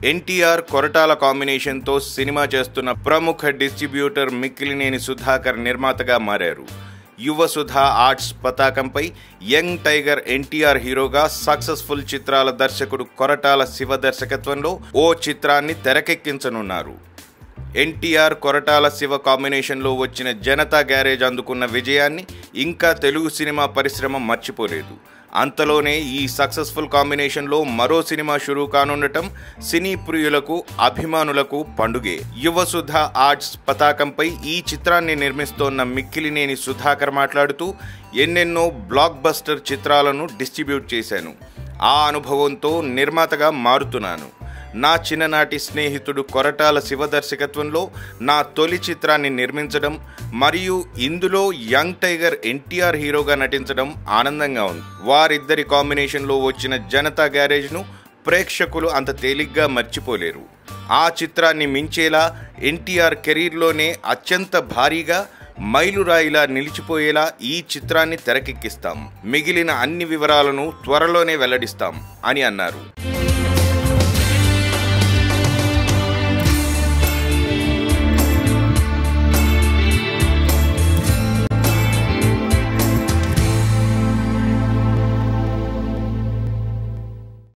ఎన్టీఆర్ కొరటాల కాంబినేషన్తో సినిమా చేస్తున్న ప్రముఖ డిస్ట్రిబ్యూటర్ మిక్కిలినేని సుధాకర్ నిర్మాతగా మారారు యువ సుధా ఆర్ట్స్ పతాకంపై యంగ్ టైగర్ ఎన్టీఆర్ హీరోగా సక్సెస్ఫుల్ చిత్రాల దర్శకుడు కొరటాల శివ దర్శకత్వంలో ఓ చిత్రాన్ని తెరకెక్కించనున్నారు ఎన్టీఆర్ కొరటాల శివ కాంబినేషన్లో వచ్చిన జనతా గ్యారేజ్ అందుకున్న విజయాన్ని ఇంకా తెలుగు సినిమా పరిశ్రమ మర్చిపోలేదు అంతలోనే ఈ సక్సెస్ఫుల్ కాంబినేషన్లో మరో సినిమా షురూ కానుండటం సినీ ప్రియులకు అభిమానులకు పండుగే యువసుధ ఆర్ట్స్ పతాకంపై ఈ చిత్రాన్ని నిర్మిస్తోన్న మిక్కిలినేని సుధాకర్ మాట్లాడుతూ ఎన్నెన్నో బ్లాక్ బస్టర్ చిత్రాలను డిస్ట్రిబ్యూట్ చేశాను ఆ అనుభవంతో నిర్మాతగా మారుతున్నాను నా చిన్ననాటి స్నేహితుడు కొరటాల శివ దర్శకత్వంలో నా తొలి చిత్రాన్ని నిర్మించడం మరియు ఇందులో యంగ్ టైగర్ ఎన్టీఆర్ హీరోగా నటించడం ఆనందంగా ఉంది వారిద్దరి కాంబినేషన్లో వచ్చిన జనతా గ్యారేజ్ను ప్రేక్షకులు అంత తేలిగ్గా మర్చిపోలేరు ఆ చిత్రాన్ని మించేలా ఎన్టీఆర్ కెరీర్లోనే అత్యంత భారీగా మైలురాయిలా నిలిచిపోయేలా ఈ చిత్రాన్ని తెరకెక్కిస్తాం మిగిలిన అన్ని వివరాలను త్వరలోనే వెల్లడిస్తాం అని అన్నారు